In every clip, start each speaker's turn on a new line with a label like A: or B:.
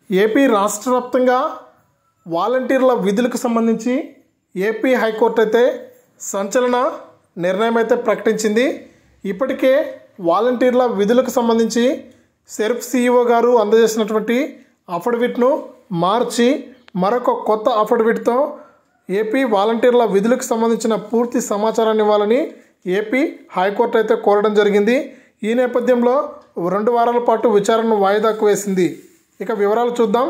A: AP రాష్ట్ర వ్యాప్తంగా వాలంటీర్ల విధులకు సంబంధించి ఏపీ హైకోర్టు అయితే సంచలన నిర్ణయం అయితే ప్రకటించింది ఇప్పటికే వాలంటీర్ల విధులకు సంబంధించి సెర్ఫ్ సిఇఓ గారు అందజేసినటువంటి అఫిడవిట్ను మార్చి మరొక కొత్త అఫిడవిట్తో ఏపీ వాలంటీర్ల విధులకు సంబంధించిన పూర్తి సమాచారాన్ని ఇవ్వాలని ఏపీ హైకోర్టు అయితే కోరడం జరిగింది ఈ నేపథ్యంలో రెండు వారాల పాటు విచారణను వాయిదాకు వేసింది ఇక వివరాలు చూద్దాం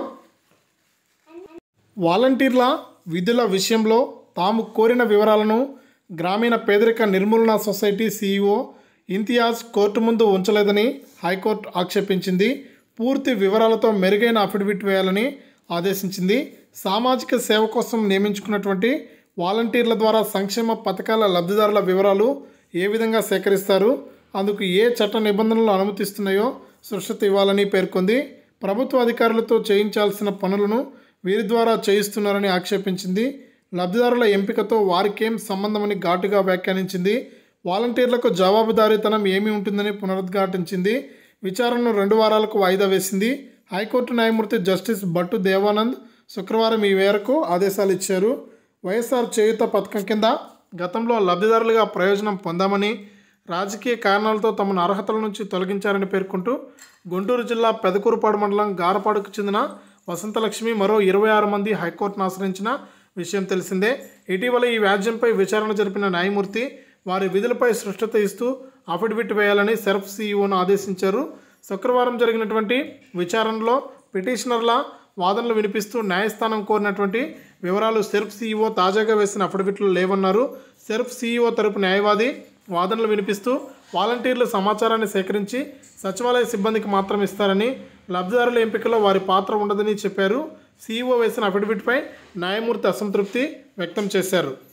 A: వాలంటీర్ల విధుల విషయంలో తాము కోరిన వివరాలను గ్రామీణ పేదరిక నిర్మూలన సొసైటీ సీఈఓ ఇంతియాజ్ కోర్టు ముందు ఉంచలేదని హైకోర్టు ఆక్షేపించింది పూర్తి వివరాలతో మెరుగైన అఫిడవిట్ వేయాలని ఆదేశించింది సామాజిక సేవ కోసం నియమించుకున్నటువంటి వాలంటీర్ల ద్వారా సంక్షేమ పథకాల లబ్ధిదారుల వివరాలు ఏ విధంగా సేకరిస్తారు అందుకు ఏ చట్ట నిబంధనలు అనుమతిస్తున్నాయో స్పష్టత ఇవ్వాలని పేర్కొంది ప్రభుత్వ అధికారులతో చేయించాల్సిన పనులను వీరి ద్వారా చేయిస్తున్నారని ఆక్షేపించింది లబ్ధిదారుల ఎంపికతో వారికేం సంబంధమని ఘాటుగా వ్యాఖ్యానించింది వాలంటీర్లకు జవాబుదారీతనం ఏమి ఉంటుందని పునరుద్ఘాటించింది విచారణను రెండు వారాలకు వాయిదా వేసింది హైకోర్టు న్యాయమూర్తి జస్టిస్ భట్టు దేవానంద్ శుక్రవారం ఈ మేరకు ఆదేశాలు ఇచ్చారు వైఎస్ఆర్ చేయుత పథకం కింద గతంలో లబ్ధిదారులుగా ప్రయోజనం పొందామని రాజకీయ కారణాలతో తమను అర్హతల నుంచి తొలగించారని పేర్కొంటూ గుంటూరు జిల్లా పెదకూరుపాడు మండలం గారపాడుకు చెందిన వసంతలక్ష్మి మరో ఇరవై ఆరు మంది హైకోర్టును ఆశ్రయించిన విషయం తెలిసిందే ఇటీవల ఈ వ్యాజ్యంపై విచారణ జరిపిన న్యాయమూర్తి వారి విధులపై స్పష్టత ఇస్తూ అఫిడవిట్ వేయాలని సెర్ఫ్ సీఈఓను ఆదేశించారు శుక్రవారం జరిగినటువంటి విచారణలో పిటిషనర్ల వాదనలు వినిపిస్తూ న్యాయస్థానం కోరినటువంటి వివరాలు సెర్ఫ్ సీఈఓ తాజాగా వేసిన అఫిడవిట్లు లేవన్నారు సెర్ఫ్ సీఈఓ తరపు న్యాయవాది వాదనలు వినిపిస్తూ వాలంటీర్లు సమాచారాన్ని సేకరించి సచివాలయ సిబ్బందికి మాత్రం ఇస్తారని లబ్ధిదారుల ఎంపికలో వారి పాత్ర ఉండదని చెప్పారు సీఈఓ వేసిన అఫిడవిట్పై న్యాయమూర్తి అసంతృప్తి వ్యక్తం చేశారు